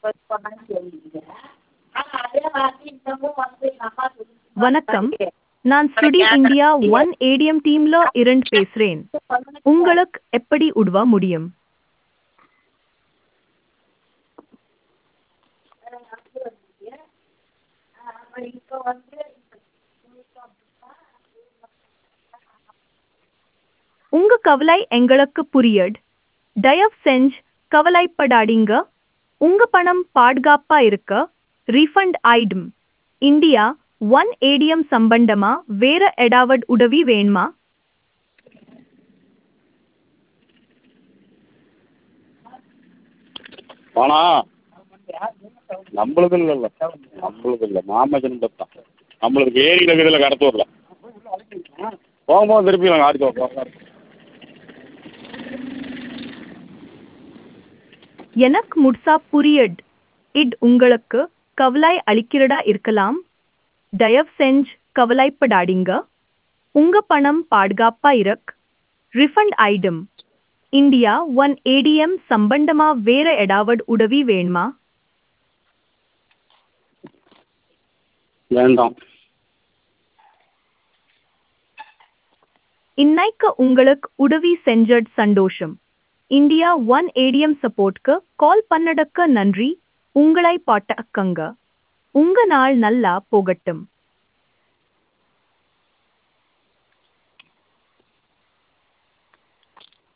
வணக்கம் நான் சுடி India One ATM டீம்ல இருந்து பேசுறேன் உங்களுக்கு எப்படி உதவ முடியும் உங்க கவலை எங்களுக்கு புரியுது தயவு செஞ்சு கவலைப்படாதீங்க உங்க பணம் பாதுகாப்பா இருக்க ரீஃபண்ட் ஆயிடும் இந்தியா ஒன் ஏடிஎம் சம்பந்தமா வேற ஏதாவது உதவி வேணுமா பணம் நம்மளுது இல்லைல்ல நம்மளுது இல்லை மாமச்சன் தான் நம்மளுக்கு ஏரியில் இருக்குதுல்ல கடத்தூரில் போகும்போது திருப்பி நாங்கள் ஆடிட்டு போகிறோம் எனக்கு முழுசா புரியுது இது உங்களுக்கு கவலை அளிக்கிறதா இருக்கலாம் தயவு செஞ்சு கவலைப்படாதீங்க உங்க பணம் பாதுகாப்பா இருக்கு ரிஃபண்ட் ஆயிடும் இந்தியா ஒன் ஏடிஎம் சம்பந்தமா வேற ஏதாவது உதவி வேணுமா வேண்டாம் இன்னைக்கு உங்களுக்கு உதவி செஞ்சது சந்தோஷம் இந்தியா ஒன் ஏடிஎம் சப்போர்ட்க்கு கால் பண்ணதுக்கு நன்றி உங்களை பாட்டக்கங்க உங்க நாள் நல்லா போகட்டும்